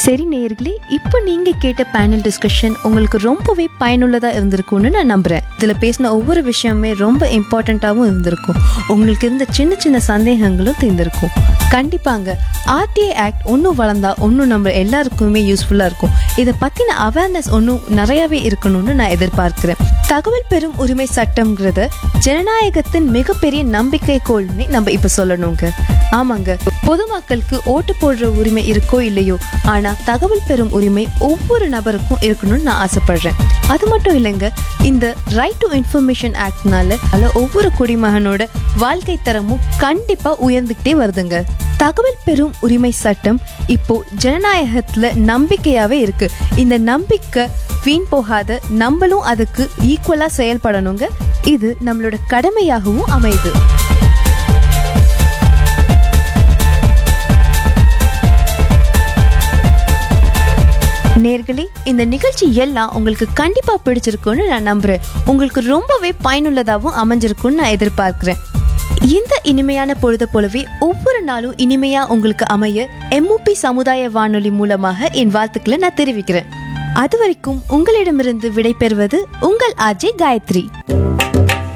சரி நேயர்களே இப்போ நீங்க கேட்ட பேனல் டிஸ்கஷன் உங்களுக்கு ரொம்பவே பயனுள்ளதா இருந்திருக்கும்னு நான் நம்புறேன் இதுல பேசின ஒவ்வொரு விஷயமே ரொம்ப இம்பார்ட்டண்ட்டாகவும் இருந்திருக்கும் உங்களுக்கு இருந்த சின்ன சின்ன சந்தேகங்களும் தீர்ந்திருக்கும் கண்டிப்பாங்க ஆர்டிஐ ஆக்ட் ஒன்றும் வளர்ந்தா ஒன்றும் நம்ம எல்லாருக்குமே யூஸ்ஃபுல்லாக இருக்கும் இதை பற்றின அவேர்னஸ் ஒன்றும் நிறையவே இருக்கணும்னு நான் எதிர்பார்க்கிறேன் தகவல் பெறும் உரிமை சட்டம்ங்கிறத ஜனநாயகத்தின் மிகப்பெரிய நம்பிக்கை கோள்னு நம்ம இப்போ சொல்லணுங்க ஆமாங்க பொதுமக்களுக்கு ஓட்டு போடுற உரிமை இருக்கோ இல்லையோ ஆனா தகவல் பெறும் உரிமை ஒவ்வொரு நபருக்கும் இருக்கணும்னு நான் ஆசைப்படுறேன் அது மட்டும் இல்லைங்க இந்த ரைட் டு இன்ஃபர்மேஷன் ஆக்ட்னால அதுல ஒவ்வொரு குடிமகனோட வாழ்க்கை தரமும் கண்டிப்பா உயர்ந்துகிட்டே வருதுங்க தகவல் பெறும் உரிமை சட்டம் இப்போ ஜனநாயகத்துல நம்பிக்கையாவே இருக்கு இந்த நம்பிக்கை வீண் போகாத நம்மளும் அதுக்கு ஈக்குவலா செயல்படணுங்க இது நம்மளோட கடமையாகவும் அமையுது நேர்களே இந்த நிகழ்ச்சி எல்லாம் உங்களுக்கு கண்டிப்பா பிடிச்சிருக்கும்னு நான் நம்புறேன் உங்களுக்கு ரொம்பவே பயனுள்ளதாகவும் அமைஞ்சிருக்கும்னு நான் எதிர்பார்க்கிறேன் இந்த இனிமையான பொழுது போலவே ஒவ்வொரு நாளும் இனிமையா உங்களுக்கு அமைய எம்ஓபி சமுதாய வானொலி மூலமாக என் வாழ்த்துக்களை நான் தெரிவிக்கிறேன் அது வரைக்கும் உங்களிடமிருந்து விடைபெறுவது உங்கள் ஆர்ஜே காயத்ரி